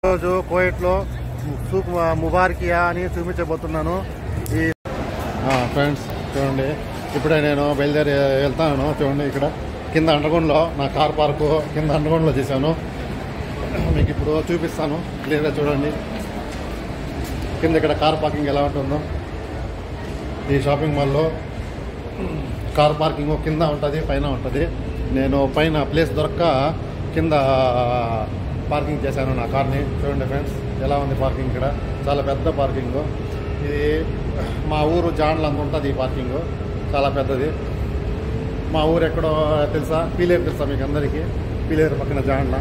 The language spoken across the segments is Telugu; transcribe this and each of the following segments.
రోజు కోయట్లో సూక్ ముబార్కియా అని చూపించబోతున్నాను ఈ ఫ్రెండ్స్ చూడండి ఇప్పుడే నేను బయలుదేరి వెళ్తాను చూడండి ఇక్కడ కింద అండర్గ్రౌండ్లో నా కార్ పార్కు కింద అండర్గ్రౌండ్లో చేశాను మీకు ఇప్పుడు చూపిస్తాను క్లియర్గా చూడండి కింద ఇక్కడ కార్ పార్కింగ్ ఎలా ఉంటుందో ఈ షాపింగ్ మాల్లో కార్ పార్కింగ్ కింద ఉంటుంది పైన ఉంటుంది నేను పైన ప్లేస్ దొరక్క కింద పార్కింగ్ చేశాను నా కార్ని చూడండి ఫ్రెండ్స్ ఎలా ఉంది పార్కింగ్ ఇక్కడ చాలా పెద్ద పార్కింగ్ ఇది మా ఊరు జాండ్లు అంత ఉంటుంది ఈ పార్కింగ్ చాలా పెద్దది మా ఊరు ఎక్కడో తెలుసా పీలేరు తెలుసా మీకు అందరికీ పీలేరు పక్కన జాండ్ల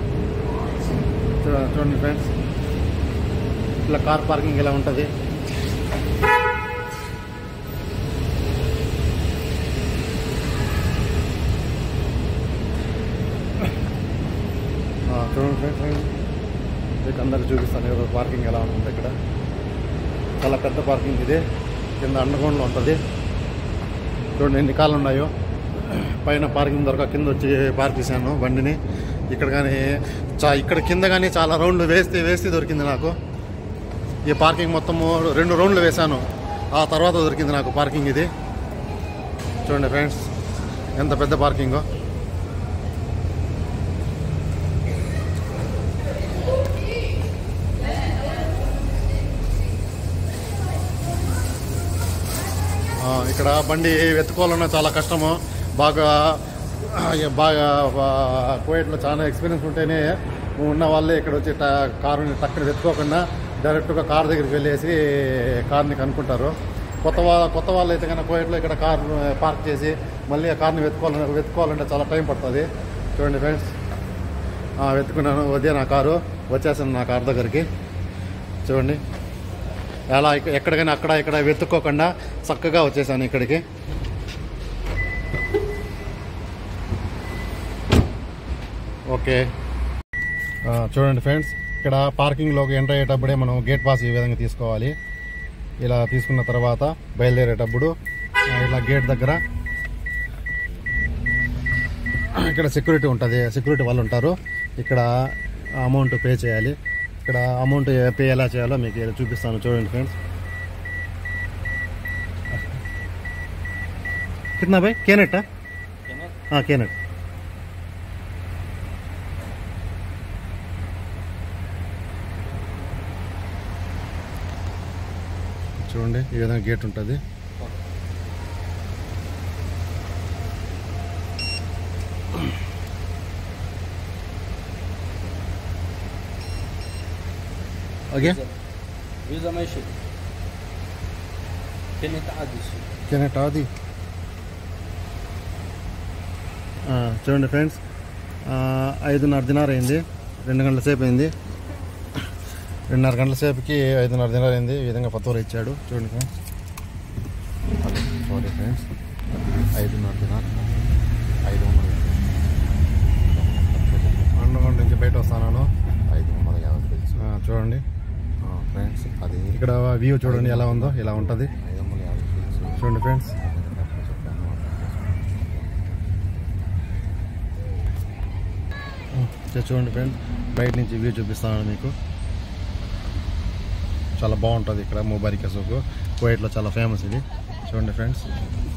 చూడ- చూడండి ఫ్రెండ్స్ ఇట్లా కార్ పార్కింగ్ ఇలా ఉంటుంది ఆ, చూడండి ఫ్రెండ్స్ మీకు అందరికి చూపిస్తాను ఈరోజు పార్కింగ్ ఎలా ఉంటుంది ఇక్కడ చాలా పెద్ద పార్కింగ్ ఇది కింద అండర్గ్రౌండ్లో ఉంటుంది చూడండి ఎన్ని కార్లు ఉన్నాయో పైన పార్కింగ్ దొరక కింద వచ్చి పార్క్ చేశాను బండిని ఇక్కడ కానీ చా ఇక్కడ కింద కానీ చాలా రౌండ్లు వేస్తే వేస్తే దొరికింది నాకు ఈ పార్కింగ్ మొత్తము రెండు రౌండ్లు వేశాను ఆ తర్వాత దొరికింది నాకు పార్కింగ్ ఇది చూడండి ఫ్రెండ్స్ ఎంత పెద్ద పార్కింగో ఆ, ఇక్కడ బండి వెతుకోవాలన్నా చాలా కష్టము బాగా ఆ, బాగా ఆ, కువైట్లో చాలా ఎక్స్పీరియన్స్ ఉంటేనే ఉన్న వాళ్ళే ఇక్కడ వచ్చి ట- కారుని టక్కన వెతుకోకుండా డైరెక్ట్గా కార్ దగ్గరికి వెళ్ళేసి కార్ని కనుక్కుంటారు కొత్త వాళ్ళ కొత్త వాళ్ళు అయితే కనుక కువైట్లో ఇక్కడ కార్ పార్క్ చేసి మళ్ళీ ఆ కార్ని వెతుకోవాలంటే వెతుకోవాలంటే చాలా టైం పడుతుంది చూడండి ఫ్రెండ్స్ ఆ, వెతుకున్నాను వదే నా కారు వచ్చేసాను నా కార్ దగ్గరికి చూడండి అలా ఇక- ఎక్కడికైనా అక్కడ ఇక్కడ వెతుక్కోకుండా చక్కగా వచ్చేసాను ఇక్కడికి ఓకే ఆ, చూడండి ఫ్రెండ్స్ ఇక్కడ పార్కింగ్లోకి ఎంటర్ అయ్యేటప్పుడే మనం గేట్ పాస్ ఈ విధంగా తీసుకోవాలి ఇలా తీసుకున్న తర్వాత బయలుదేరేటప్పుడు ఆ, ఇలా గేట్ దగ్గర ఇక్కడ సెక్యూరిటీ ఉంటుంది సెక్యూరిటీ వాళ్ళు ఉంటారు ఇక్కడ అమౌంట్ పే చేయాలి ఇక్కడ అమౌంట్ పే ఎలా చేయాలో మీకు ఇలా చూపిస్తాను చూడండి ఫ్రెండ్స్ కిतना भाई కేనెట్ కేనెట్ చూడండి ఈ విధంగా గేట్ ఉంటుంది ఓకే فيزا ماشي كانت عادي شيء కెనెట్ అది ఆ, చూడండి ఫ్రెండ్స్ ఆ, ఐదున్నర దినార్ అయింది రెండు గంటల సేపు అయింది రెండున్నర గంటల సేపుకి ఐదున్నర దినార్ అయింది ఈ విధంగా పత్తూరు ఇచ్చాడు చూడండి ఫ్రెండ్స్ సారీ ఫ్రెండ్స్ ఐదున్నర దినార్ ఐదు వందలు రెండు గంటల నుంచి బయట వస్తాను ఐదు వందల యాభై తెలుసు ఆ, చూడండి ఫ్రెండ్స్ అది ఇక్కడ వ్యూ చూడండి ఎలా ఉందో ఇలా ఉంటుంది ఐదు వందల యాభై తెలుసు చూడండి ఫ్రెండ్స్ చెప్పాను చూ- చూడండి ఫ్రెండ్ బయట నుంచి వ్యూ చూపిస్తాను మీకు చాలా బాగుంటుంది ఇక్కడ ముబారికా సూకు కువైట్లో చాలా ఫేమస్ ఇది చూడండి ఫ్రెండ్స్